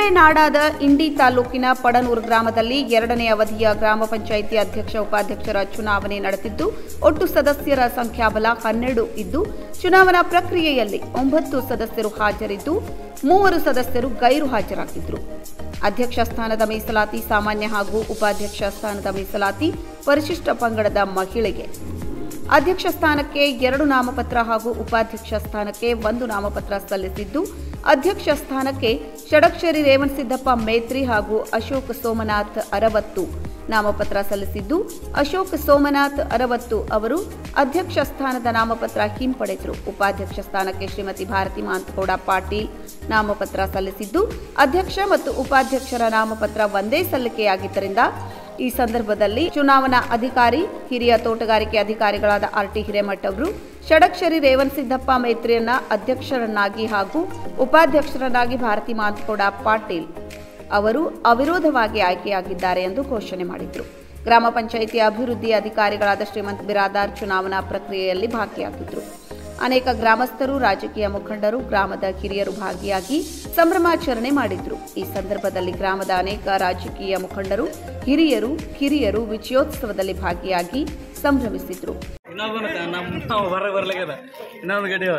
ನಾಡಾದ ಇಂಡಿ ತಾಲೂಕಿನ ಪಡನೂರು ಗ್ರಾಮದಲ್ಲಿ ಎರಡನೇ ಅವಧಿಯ ಗ್ರಾಮ ಪಂಚಾಯಿತಿ ಅಧ್ಯಕ್ಷ ಉಪಾಧ್ಯಕ್ಷರ ಚುನಾವಣೆ ನಡೆದಿದ್ದು ಒಟ್ಟು ಸದಸ್ಯರ ಸಂಖ್ಯಾಬಲ ಹನ್ನೆರಡು ಇದ್ದು ಚುನಾವಣಾ ಪ್ರಕ್ರಿಯೆಯಲ್ಲಿ ಒಂಬತ್ತು ಸದಸ್ಯರು ಹಾಜರಿದ್ದು ಮೂವರು ಸದಸ್ಯರು ಗೈರು ಹಾಜರಾಗಿದ್ದರು ಅಧ್ಯಕ್ಷ ಸ್ಥಾನದ ಮೀಸಲಾತಿ ಸಾಮಾನ್ಯ ಹಾಗೂ ಉಪಾಧ್ಯಕ್ಷ ಸ್ಥಾನದ ಮೀಸಲಾತಿ ಪರಿಶಿಷ್ಟ ಪಂಗಡದ ಮಹಿಳೆಗೆ ಅಧ್ಯಕ್ಷ ಸ್ಥಾನಕ್ಕೆ ಎರಡು ನಾಮಪತ್ರ ಹಾಗೂ ಉಪಾಧ್ಯಕ್ಷ ಸ್ಥಾನಕ್ಕೆ ಒಂದು ನಾಮಪತ್ರ ಸಲ್ಲಿಸಿದ್ದು ಅಧ್ಯಕ್ಷ ಸ್ಥಾನಕ್ಕೆ ಷಡಕ್ಷರಿ ರೇವಣಸಿದ್ದಪ್ಪ ಮೇತ್ರಿ ಹಾಗೂ ಅಶೋಕ್ ಸೋಮನಾಥ್ ಅರವತ್ತು ನಾಮಪತ್ರ ಸಲ್ಲಿಸಿದ್ದು ಅಶೋಕ್ ಸೋಮನಾಥ್ ಅರವತ್ತು ಅವರು ಅಧ್ಯಕ್ಷ ಸ್ಥಾನದ ನಾಮಪತ್ರ ಹಿಂಪಡೆದರು ಉಪಾಧ್ಯಕ್ಷ ಸ್ಥಾನಕ್ಕೆ ಶ್ರೀಮತಿ ಭಾರತಿ ಮಾಂತಗೌಡ ಪಾಟೀಲ್ ನಾಮಪತ್ರ ಸಲ್ಲಿಸಿದ್ದು ಅಧ್ಯಕ್ಷ ಮತ್ತು ಉಪಾಧ್ಯಕ್ಷರ ನಾಮಪತ್ರ ಒಂದೇ ಸಲ್ಲಿಕೆಯಾಗಿದ್ದರಿಂದ ಈ ಸಂದರ್ಭದಲ್ಲಿ ಚುನಾವಣಾ ಅಧಿಕಾರಿ ಹಿರಿಯ ತೋಟಗಾರಿಕೆ ಅಧಿಕಾರಿಗಳಾದ ಆರ್ ಟಿ ಹಿರೇಮಠ್ ಅವರು ಷಡಕ್ಷರಿ ರೇವಣ್ ಸಿದ್ದಪ್ಪ ಮೈತ್ರಿಯನ್ನ ಅಧ್ಯಕ್ಷರನ್ನಾಗಿ ಹಾಗೂ ಉಪಾಧ್ಯಕ್ಷರನ್ನಾಗಿ ಭಾರತಿ ಮಾಂತಗೌಡ ಪಾಟೀಲ್ ಅವರು ಅವಿರೋಧವಾಗಿ ಆಯ್ಕೆಯಾಗಿದ್ದಾರೆ ಎಂದು ಘೋಷಣೆ ಮಾಡಿದರು ಗ್ರಾಮ ಪಂಚಾಯಿತಿ ಅಭಿವೃದ್ಧಿ ಅಧಿಕಾರಿಗಳಾದ ಶ್ರೀಮಂತ್ ಬಿರಾದಾರ್ ಚುನಾವಣಾ ಪ್ರಕ್ರಿಯೆಯಲ್ಲಿ ಭಾಗಿಯಾಗಿದ್ದರು ಅನೇಕ ಗ್ರಾಮಸ್ಥರು ರಾಜಕೀಯ ಮುಖಂಡರು ಗ್ರಾಮದ ಹಿರಿಯರು ಭಾಗಿಯಾಗಿ ಸಂಭ್ರಮಾಚರಣೆ ಮಾಡಿದ್ರು ಈ ಸಂದರ್ಭದಲ್ಲಿ ಗ್ರಾಮದ ಅನೇಕ ರಾಜಕೀಯ ಮುಖಂಡರು ಹಿರಿಯರು ಕಿರಿಯರು ವಿಜಯೋತ್ಸವದಲ್ಲಿ ಭಾಗಿಯಾಗಿ ಸಂಭ್ರಮಿಸಿದ್ರು ಇನ್ನೊಂದು ನಮ್ಮ ಹೊರಗೆ ಬರ್ಲಿಕ್ಕದ ಇನ್ನೊಂದು ಗಡಿ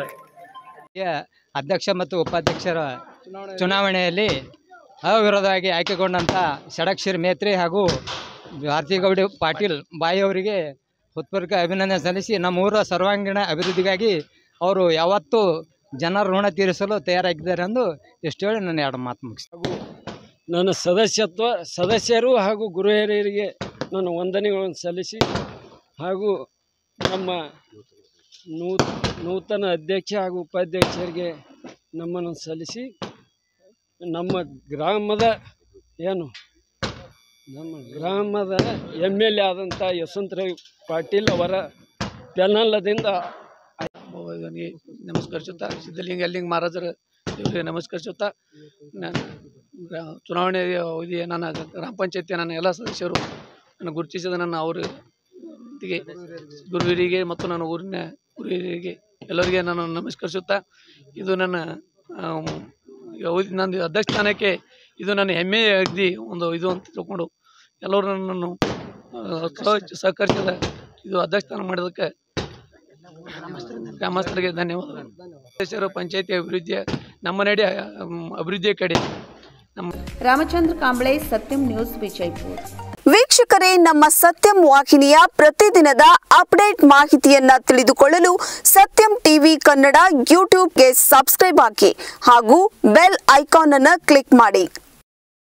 ಯ ಅಧ್ಯಕ್ಷ ಮತ್ತು ಉಪಾಧ್ಯಕ್ಷರ ಚುನಾವಣೆಯಲ್ಲಿ ಅವಿರೋಧವಾಗಿ ಆಯ್ಕೆಗೊಂಡಂಥ ಷಡಕ್ಷರಿ ಮೇತ್ರಿ ಹಾಗೂ ಭಾರತೀಗೌಡಿ ಪಾಟೀಲ್ ಬಾಯಿ ಅವರಿಗೆ ಹೃತ್ಪೂರ್ವಕ ಅಭಿನಂದನೆ ಸಲ್ಲಿಸಿ ನಮ್ಮ ಊರ ಸರ್ವಾಂಗೀಣ ಅಭಿವೃದ್ಧಿಗಾಗಿ ಅವರು ಯಾವತ್ತೂ ಜನರ ಋಣ ತೀರಿಸಲು ತಯಾರಾಗಿದ್ದಾರೆ ಎಂದು ಎಷ್ಟು ಹೇಳಿ ನಾನು ಎರಡು ಮಾತು ಮುಗಿಸ್ತೀನಿ ನನ್ನ ಸದಸ್ಯತ್ವ ಸದಸ್ಯರು ಹಾಗೂ ಗುರು ಹಿರಿಯರಿಗೆ ನಾನು ವಂದನೆಗಳನ್ನು ಸಲ್ಲಿಸಿ ಹಾಗೂ ನಮ್ಮ ನೂ ನೂತನ ಅಧ್ಯಕ್ಷ ಹಾಗೂ ಉಪಾಧ್ಯಕ್ಷರಿಗೆ ನಮ್ಮನ್ನು ಸಲ್ಲಿಸಿ ನಮ್ಮ ಗ್ರಾಮದ ಏನು ನಮ್ಮ ಗ್ರಾಮದ ಎಮ್ ಎಲ್ ಎ ಆದಂಥ ಯಶವಂತರಾವ್ ಪಾಟೀಲ್ ಅವರ ಬೆನ್ನಲ್ಲದಿಂದ ಅವನಿಗೆ ನಮಸ್ಕರಿಸುತ್ತಾ ಸಿದ್ಧಲಿಂಗ ಅಲ್ಲಿಂಗ ಮಹಾರಾಜರ ಇವರಿಗೆ ನಮಸ್ಕರಿಸುತ್ತಾ ನಾನು ಗ್ರಾ- ಚುನಾವಣೆ ಅವಧಿಯ ನನ್ನ ಗ್ರಾಮ ಪಂಚಾಯತಿಯ ನನ್ನ ಎಲ್ಲ ಸದಸ್ಯರು ನನ್ನ ಗುರುತಿಸಿದ ನನ್ನ ಅವರ ಇದಕ್ಕೆ ಗುರು ಹಿರಿಯರಿಗೆ ಮತ್ತು ನನ್ನ ಊರಿನ ಗುರು ಹಿರಿಯರಿಗೆ ಎಲ್ಲರಿಗೆ ನಾನು ನಮಸ್ಕರಿಸುತ್ತಾ ಇದು ನನ್ನ ಆಮ್, ಅವಧಿ ನಂದು ಅಧ್ಯಕ್ಷ ಸ್ಥಾನಕ್ಕೆ ಇದು ನನ್ನ ಹೆಮ್ಮೆಯ ಅಗದಿ ಒಂದು ಇದು ಅಂತ ತಿಳ್ಕೊಂಡು ಎಲ್ಲರೂ ನನ್ನನ್ನು ಆ, ಸಹ- ಸಹಕರಿಸಿದ ಇದು ಅಧ್ಯಕ್ಷ ಸ್ಥಾನ ಮಾಡಿದ್ದಕ್ಕೆ ಗ್ರಾಮಸ್ಥರಿಗೆ ಧನ್ಯವಾದಗಳು ಸದಸ್ಯರು ಪಂಚಾಯತಿ ಅಭಿವೃದ್ಧಿಯ ನಮ್ಮ ನಡೆ ಅಮ್, ಅಭಿವೃದ್ಧಿಯ ಕಡೆ ನಮ್ಮ ರಾಮಚಂದ್ರ ಕಾಂಬ್ಳೆ ಸತ್ಯಂ ನ್ಯೂಸ್ ವಿಜಯಪುರ ವೀಕ್ಷಕರೇ ನಮ್ಮ ಸತ್ಯಂ ವಾಹಿನಿಯ ಪ್ರತಿದಿನದ ಅಪ್ಡೇಟ್ ಮಾಹಿತಿಯನ್ನ ತಿಳಿದುಕೊಳ್ಳಲು ಸತ್ಯಂ ಟಿವಿ ಕನ್ನಡ ಯೂಟ್ಯೂಬ್ಗೆ ಸಬ್ಸ್ಕ್ರೈಬ್ ಹಾಕಿ ಹಾಗೂ ಬೆಲ್ ಐಕಾನ್ ಅನ್ನು ಕ್ಲಿಕ್ ಮಾಡಿ